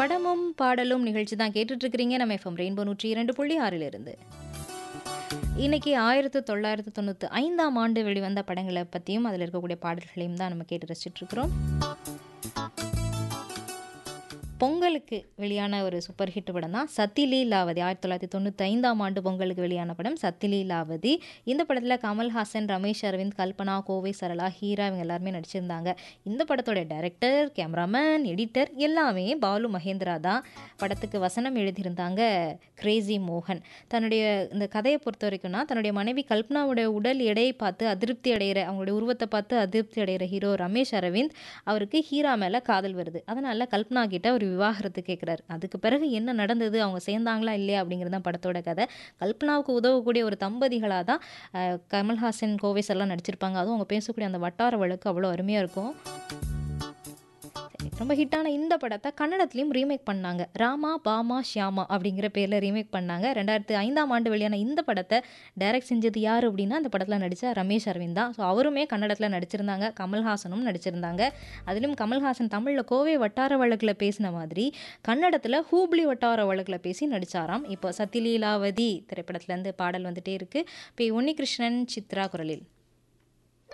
படமும் பாடலும் நிகழ்ச்சி தான் கேட்டுட்டு இருக்கிறீங்க நம்ம எஃப்எம் ரெயின்போ நூற்றி இரண்டு புள்ளி ஆறில் இருந்து இன்னைக்கு ஆயிரத்து தொள்ளாயிரத்து தொண்ணூற்றி ஐந்தாம் ஆண்டு வெளிவந்த படங்களை பற்றியும் அதில் இருக்கக்கூடிய பாடல்களையும் தான் நம்ம கேட்டு ரசிச்சுட்டு இருக்கிறோம் பொங்கலுக்கு வெளியான ஒரு சூப்பர் ஹிட் படம் தான் சத்திலீலாவதி ஆயிரத்தி தொள்ளாயிரத்தி தொண்ணூற்றி ஐந்தாம் ஆண்டு பொங்கலுக்கு வெளியான படம் சத்திலீலாவதி இந்த படத்தில் கமல்ஹாசன் ரமேஷ் அரவிந்த் கல்பனா கோவை சரளா ஹீரா இவங்க எல்லாருமே நடிச்சிருந்தாங்க இந்த படத்தோட டைரக்டர் கேமராமேன் எடிட்டர் எல்லாமே பாலு மகேந்திரா தான் படத்துக்கு வசனம் எழுதியிருந்தாங்க கிரேசி மோகன் தன்னுடைய இந்த கதையை பொறுத்த வரைக்கும்னா தன்னுடைய மனைவி கல்பனாவோட உடல் எடையை பார்த்து அதிருப்தி அடைகிற அவங்களுடைய உருவத்தை பார்த்து அதிருப்தி அடைகிற ஹீரோ ரமேஷ் அரவிந்த் அவருக்கு ஹீரா மேலே காதல் வருது அதனால கல்பனா கிட்ட ஒரு விவாகரத்து கேட்குறாரு அதுக்கு பிறகு என்ன நடந்தது அவங்க சேர்ந்தாங்களா இல்லையா அப்படிங்கிறது தான் படத்தோட கதை கல்பனாவுக்கு உதவக்கூடிய ஒரு தம்பதிகளாக தான் அஹ், கமல்ஹாசன் கோவேஸ் எல்லாம் நடிச்சிருப்பாங்க அதுவும் அவங்க பேசக்கூடிய அந்த வட்டார வழக்கு அவ்வளோ அருமையாக இருக்கும் சரி, ரொம்ப ஹிட்டான இந்த படத்தை கன்னடத்துலேயும் ரீமேக் பண்ணாங்க ராமா பாமா ஷியாமா அப்படிங்கிற பேரில் ரீமேக் பண்ணாங்க ரெண்டாயிரத்து ஐந்தாம் ஆண்டு வெளியான இந்த படத்தை டைரக்ட் செஞ்சது யார் அப்படின்னா அந்த படத்தில் நடித்த ரமேஷ் அரவிந்த் தான் ஸோ அவருமே கன்னடத்தில் நடிச்சிருந்தாங்க கமல்ஹாசனும் நடிச்சிருந்தாங்க அதிலும் கமல்ஹாசன் தமிழில் கோவை வட்டார வழக்கில் பேசின மாதிரி கன்னடத்தில் ஹூப்ளி வட்டார வழக்கில் பேசி நடிச்சாராம் இப்போ சத்திலீலாவதி திரைப்படத்துலேருந்து பாடல் வந்துட்டே இருக்குது இப்போ உன்னிகிருஷ்ணன் சித்ரா குரலில்